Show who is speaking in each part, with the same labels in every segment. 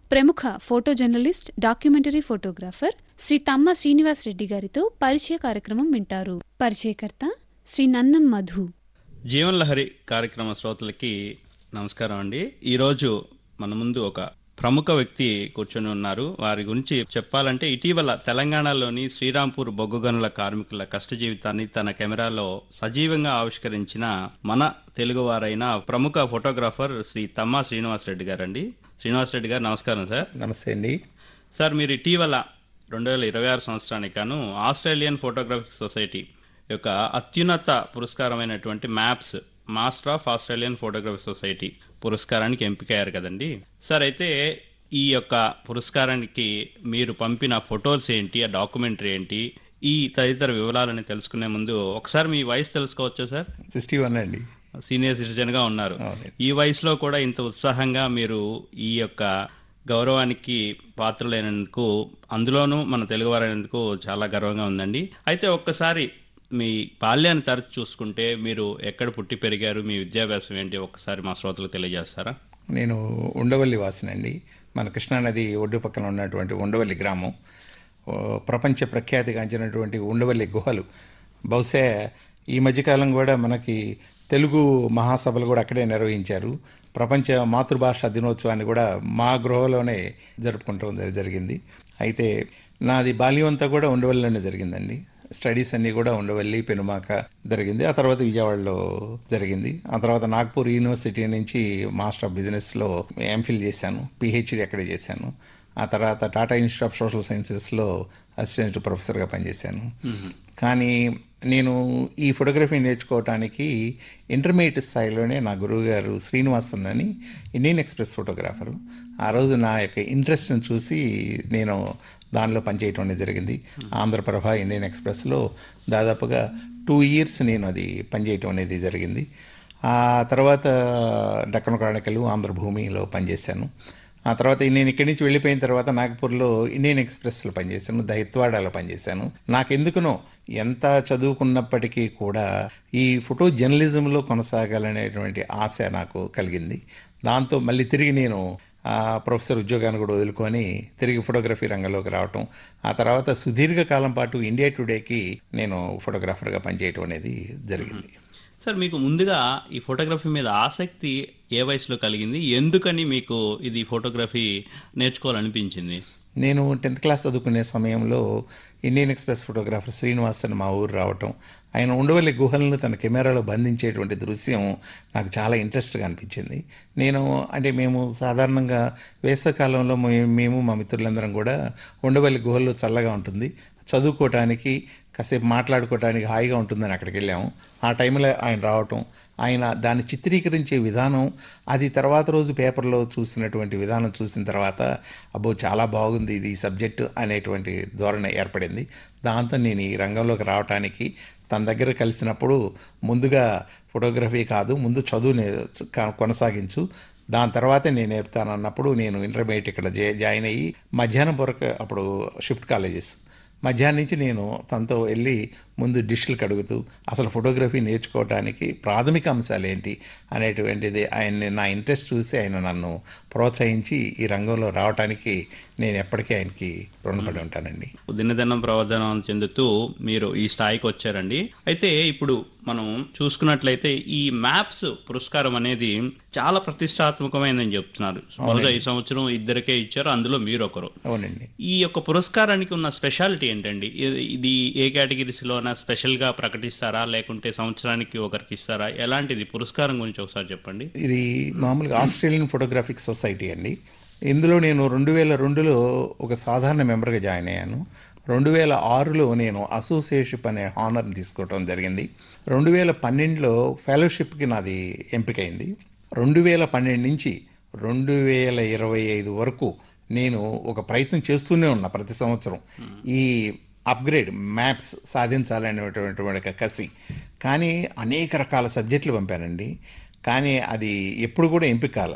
Speaker 1: ప్రముఖ photo journalist documentary photographer Shri Tamma Srinivas Reddy గారితో పరిచయ కార్యక్రమం వింటారు పరిచయకర్త శ్రీ నన్నం మధు
Speaker 2: జీవన్ లహరి కార్యక్రమ శ్రోతలకి నమస్కారం అండి ఈరోజు మన ముందు ఒక ప్రముఖ వ్యక్తి కూర్చొని ఉన్నారు వారి గురించి చెప్పాలంటే ఇటీవల తెలంగాణలోని శ్రీరాంపూర్ బొగ్గు గనుల కార్మికుల కష్ట జీవితాన్ని తన కెమెరాలో సజీవంగా ఆవిష్కరించిన మన తెలుగువారైన ప్రముఖ ఫోటోగ్రాఫర్ శ్రీ తమ్మా శ్రీనివాస్ రెడ్డి గారండి శ్రీనివాస్ రెడ్డి గారు నమస్కారం సార్
Speaker 3: నమస్తే అండి
Speaker 2: సార్ మీరు ఇటీవల రెండు వేల ఇరవై ఆరు సంవత్సరానికి గాను ఆస్ట్రేలియన్ ఫోటోగ్రఫిక్ సొసైటీ యొక్క అత్యున్నత పురస్కారమైనటువంటి MAPS master of Australian photography society పురస్కారానికి ఎంపికయ్యారు కదండి సార్ అయితే ఈ యొక్క పురస్కారానికి మీరు పంపిన ఫొటోస్ ఏంటి ఆ డాక్యుమెంటరీ ఏంటి ఈ తదితర వివరాలని తెలుసుకునే ముందు ఒకసారి మీ వయసు తెలుసుకోవచ్చా సార్
Speaker 3: సిక్స్టీ వన్ అండి
Speaker 2: సీనియర్ సిటిజన్ గా ఉన్నారు
Speaker 3: అవునండి.
Speaker 2: ఈ వయసులో కూడా ఇంత ఉత్సాహంగా మీరు ఈ యొక్క గౌరవానికి పాత్రలైనందుకు అందులోనూ మన తెలుగువారైనందుకు చాలా గర్వంగా ఉందండి అయితే ఒక్కసారి మీ బాల్యాన్ని తరచు చూసుకుంటే మీరు ఎక్కడ పుట్టి పెరిగారు మీ విద్యాభ్యాసం ఏంటి ఒక్కసారి మా శ్రోతలకు తెలియజేస్తారా
Speaker 3: నేను ఉండవల్లి వాసినండి మన కృష్ణానది ఒడ్డు పక్కన ఉన్నటువంటి ఉండవల్లి గ్రామం ఓ, ప్రపంచ ప్రఖ్యాతిగాంచినటువంటి ఉండవల్లి గుహలు బహుశా ఈ మధ్యకాలం కూడా మనకి తెలుగు మహాసభలు కూడా అక్కడే నిర్వహించారు ప్రపంచ మాతృభాష దినోత్సవాన్ని కూడా మా గృహలోనే జరుపుకుంటూ జరిగింది అయితే నాది బాల్యం అంతా కూడా ఉండవల్లిలోనే జరిగిందండి స్టడీస్ అన్ని కూడా ఉండవల్లి పెనుమాక జరిగింది ఆ తర్వాత విజయవాడలో జరిగింది ఆ తర్వాత నాగ్పూర్ యూనివర్సిటీ నుంచి మాస్టర్ ఆఫ్ బిజినెస్ లో ఎంఫిల్ చేశాను పిహెచ్డి అక్కడే చేశాను ఆ తర్వాత Tata institute of social sciences లో అసిస్టెంట్ ప్రొఫెసర్ గా పనిచేశాను కానీ నేను ఈ ఫోటోగ్రఫీ నేర్చుకోవటానికి ఇంటర్మీడియట్ స్థాయిలోనే నా గురువు గారు శ్రీనివాసన్ అని ఇండియన్ ఎక్స్ప్రెస్ ఫోటోగ్రాఫరు ఆ రోజు నా యొక్క ఇంట్రెస్ట్ని చూసి నేను దానిలో పనిచేయటం అనేది జరిగింది ఆంధ్రప్రభ ఇండియన్ ఎక్స్ప్రెస్లో దాదాపుగా టూ ఇయర్స్ నేను అది పనిచేయటం అనేది జరిగింది ఆ తర్వాత డక్కన క్రానికలు ఆంధ్రభూమిలో పనిచేశాను ఆ తర్వాత నేను ఇక్కడి నుంచి వెళ్ళిపోయిన తర్వాత నాగపూర్లో ఇండియన్ ఎక్స్ప్రెస్లో పనిచేశాను దైత్వాడలో పనిచేశాను నాకెందుకునో ఎంత చదువుకున్నప్పటికీ కూడా ఈ ఫోటో జర్నలిజంలో కొనసాగాలనేటువంటి ఆశ నాకు కలిగింది దాంతో మళ్ళీ తిరిగి నేను ఆ ప్రొఫెసర్ ఉద్యోగాన్ని కూడా వదులుకొని తిరిగి ఫోటోగ్రఫీ రంగంలోకి రావటం ఆ తర్వాత సుదీర్ఘ కాలం పాటు ఇండియా టుడేకి నేను ఫోటోగ్రాఫర్గా పనిచేయటం అనేది జరిగింది
Speaker 2: సార్ మీకు ముందుగా ఈ ఫోటోగ్రఫీ మీద ఆసక్తి ఏ వయసులో కలిగింది ఎందుకని మీకు ఇది ఫోటోగ్రఫీ నేర్చుకోవాలనిపించింది
Speaker 3: నేను టెన్త్ క్లాస్ చదువుకునే సమయంలో ఇండియన్ ఎక్స్ప్రెస్ ఫోటోగ్రాఫర్ శ్రీనివాస్ అని మా ఊరు రావటం ఆయన ఉండవల్లి గుహలను తన కెమెరాలో బంధించేటువంటి దృశ్యం నాకు చాలా ఇంట్రెస్ట్గా అనిపించింది నేను అంటే మేము సాధారణంగా వేసవకాలంలో మే- మేము మా మిత్రులందరం కూడా ఉండవల్లి గుహల్లో చల్లగా ఉంటుంది చదువుకోవటానికి కాసేపు మాట్లాడుకోవటానికి హాయిగా ఉంటుందని అక్కడికి వెళ్ళాము ఆ టైంలో ఆయన రావటం ఆయన దాన్ని చిత్రీకరించే విధానం అది తర్వాత రోజు పేపర్లో చూసినటువంటి విధానం చూసిన తర్వాత అబ్బో చాలా బాగుంది ఇది సబ్జెక్టు అనేటువంటి ధోరణి ఏర్పడింది దాంతో నేను ఈ రంగంలోకి రావటానికి తన దగ్గర కలిసినప్పుడు ముందుగా ఫోటోగ్రఫీ కాదు ముందు చదువు నే- క- కొనసాగించు దాని తర్వాతే నేను నేర్పుతాను అన్నప్పుడు నేను ఇంటర్మీడియట్ ఇక్కడ జా- జాయిన్ అయ్యి మధ్యాహ్నం వరకు అప్పుడు షిఫ్ట్ కాలేజెస్ మధ్యాహ్నం నుంచి నేను తనతో వెళ్ళి ముందు డిష్లు కడుగుతూ అసలు ఫోటోగ్రఫీ నేర్చుకోవడానికి ప్రాథమిక అంశాలు ఏంటి అనేటువంటిది ఆయన్ని నా ఇంట్రెస్ట్ చూసి ఆయన నన్ను ప్రోత్సహించి ఈ రంగంలో రావడానికి నేను ఎప్పటికీ ఆయనకి రుణపడి ఉంటానండి
Speaker 2: దినదినం ప్రవర్ధనం చెందుతూ మీరు ఈ స్థాయికి వచ్చారండి అయితే ఇప్పుడు మనం చూసుకున్నట్లయితే ఈ మ్యాప్స్ పురస్కారం అనేది చాలా ప్రతిష్టాత్మకమైనదని చెప్తున్నారు బహుశా ఈ సంవత్సరం ఇద్దరికే ఇచ్చారు అందులో మీరు ఒకరు
Speaker 3: అవునండి
Speaker 2: ఈ యొక్క పురస్కారానికి ఉన్న స్పెషాలిటీ ఏంటండి ఇది- ఇది ఏ కేటగిరీస్ లోన స్పెషల్ గా ప్రకటిస్తారా లేకుంటే సంవత్సరానికి ఒకరికి ఇస్తారా ఎలాంటిది పురస్కారం గురించి ఒకసారి చెప్పండి
Speaker 3: ఇది మామూలుగా ఆస్ట్రేలియన్ ఫోటోగ్రాఫిక్ సొసైటీ అండి ఇందులో నేను రెండు వేల రెండులో ఒక సాధారణ మెంబర్గా జాయిన్ అయ్యాను రెండు వేల ఆరులో నేను అసోసియేషిప్ అనే హానర్ని తీసుకోవడం జరిగింది రెండు వేల పన్నెండులో ఫెలోషిప్కి నాది ఎంపికైంది రెండు వేల పన్నెండు నుంచి రెండు వేల ఇరవై ఐదు వరకు నేను ఒక ప్రయత్నం చేస్తూనే ఉన్నా ప్రతి సంవత్సరం ఈ అప్గ్రేడ్ మ్యాప్స్ సాధించాలనేటువంటి ఒక కసి కానీ అనేక రకాల సబ్జెక్టులు పంపానండి కానీ అది ఎప్పుడు కూడా ఎంపిక కాల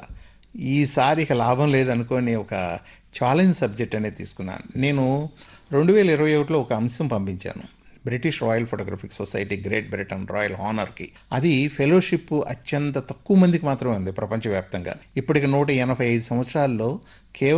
Speaker 3: ఈసారి ఇక లాభం లేదనుకొని ఒక ఛాలెంజ్ సబ్జెక్ట్ అనేది తీసుకున్నాను నేను రెండు వేల ఇరవై ఒకటిలో ఒక అంశం పంపించాను British royal photographic society Great Britain royal హానర్కి అది ఫెలోషిప్ అత్యంత తక్కువ మందికి మాత్రమే ఉంది ప్రపంచవ్యాప్తంగా ఇప్పటికి నూట ఎనభై ఐదు సంవత్సరాల్లో కేవలం